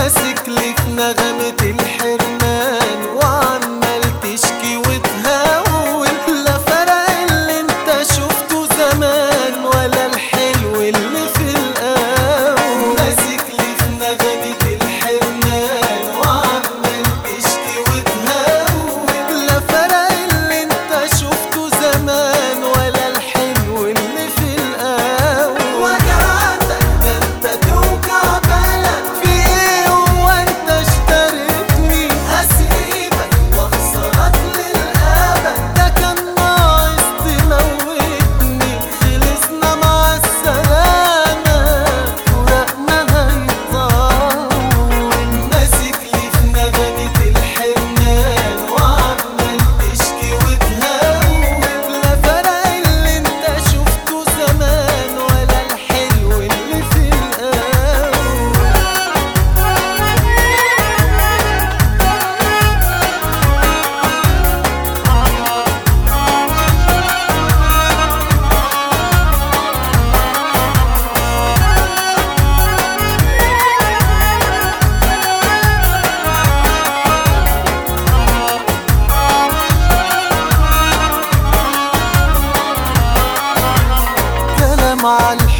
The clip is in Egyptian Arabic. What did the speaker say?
ماسك لي في نغمة الحرمان وعمال تشكي وتهون لا فرق اللي انت شفته زمان ولا الحلو اللي في القاون ماسك لي في نغمة الحرمان وعمال تشكي وتهون لا فرق اللي انت شفته زمان ولا الحلو اللي في القاون وجعتك ده انت توجع بالك في ايه هو انت اشتريتني هسيبك واخسرك للابد ده كان ناقص تموتني خلصنا مع السلامة ورقنا هيطول ماسك لي في نغمة الحرمان وعمال تشكي وتهون لا فرق اللي انت شفته زمان ولا الحلو اللي في القاون كلام على